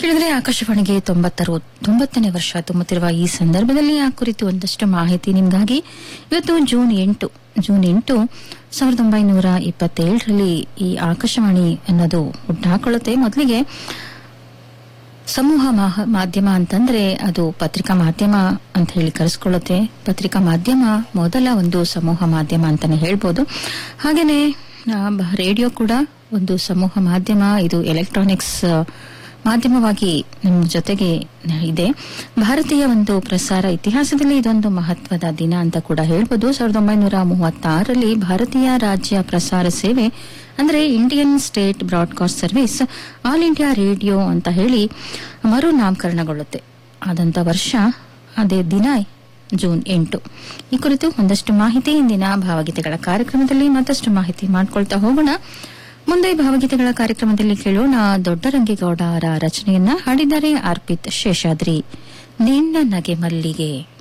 ಕೇಳಿದ್ರೆ ಆಕಾಶವಾಣಿಗೆ ತೊಂಬತ್ತರು ತೊಂಬತ್ತನೇ ವರ್ಷ ತುಂಬುತ್ತಿರುವ ಈ ಸಂದರ್ಭದಲ್ಲಿ ಆ ಕುರಿತು ಒಂದಷ್ಟು ಮಾಹಿತಿ ನಿಮಗಾಗಿ ಇವತ್ತು ಜೂನ್ ಎಂಟು ಜೂನ್ ಎಂಟು ಸಾವಿರದ ಒಂಬೈನೂರ ಇಪ್ಪತ್ತೇಳರಲ್ಲಿ ಈ ಆಕಾಶವಾಣಿ ಅನ್ನೋದು ಹುಟ್ಟಾಕೊಳ್ಳುತ್ತೆ ಮೊದಲಿಗೆ ಸಮೂಹ ಮಾಹ- ಮಾಧ್ಯಮ ಅಂತಂದ್ರೆ ಅದು ಪತ್ರಿಕಾ ಮಾಧ್ಯಮ ಅಂತ ಹೇಳಿ ಕರೆಸ್ಕೊಳ್ಳುತ್ತೆ ಪತ್ರಿಕಾ ಮಾಧ್ಯಮ ಮೊದಲ ಒಂದು ಸಮೂಹ ಮಾಧ್ಯಮ ಅಂತಾನೆ ಹೇಳ್ಬೋದು ಹಾಗೇನೆ ಆ, ಬ- ರೇಡಿಯೋ ಕೂಡ ಒಂದು ಸಮೂಹ ಮಾಧ್ಯಮ ಇದು ಎಲೆಕ್ಟ್ರಾನಿಕ್ಸ್ ಆ, ಮಾಧ್ಯಮವಾಗಿ ನಮ್ಮ ಜೊತೆಗೆ ಇದೆ ಭಾರತೀಯ ಒಂದು ಪ್ರಸಾರ ಇತಿಹಾಸದಲ್ಲಿ ಇದೊಂದು ಮಹತ್ವದ ದಿನ ಅಂತ ಕೂಡ ಹೇಳ್ಬೋದು ಸಾವಿರದ ಒಂಬೈನೂರ ಮೂವತ್ತಾರರಲ್ಲಿ ಭಾರತೀಯ ರಾಜ್ಯ ಪ್ರಸಾರ ಸೇವೆ ಅಂದ್ರೆ Indian state broadcast service all India radio ಅಂತ ಹೇಳಿ ಮರು ನಾಮಕರಣಗೊಳ್ಳುತ್ತೆ ಆದಂತ ವರ್ಷ ಅದೇ ದಿನ ಜೂನ್ ಎಂಟು ಈ ಕುರಿತು ಒಂದಷ್ಟು ಮಾಹಿತಿ ಇಂದಿನ ಭಾವಗೀತೆಗಳ ಕಾರ್ಯಕ್ರಮದಲ್ಲಿ ಮತ್ತಷ್ಟು ಮಾಹಿತಿ ಮಾಡ್ಕೊಳ್ತಾ ಹೋಗೋಣ ಮುಂದೆ ಭಾವಗೀತೆಗಳ ಕಾರ್ಯಕ್ರಮದಲ್ಲಿ ಕೇಳೋಣ ದೊಡ್ಡರಂಗೇಗೌಡ ಅವರ ರಚನೆಯನ್ನ ಹಾಡಿದ್ದಾರೆ ಅರ್ಪಿತ್ ಶೇಷಾದ್ರಿ ನಿನ್ನ ನಗೆ ಮಲ್ಲಿಗೆ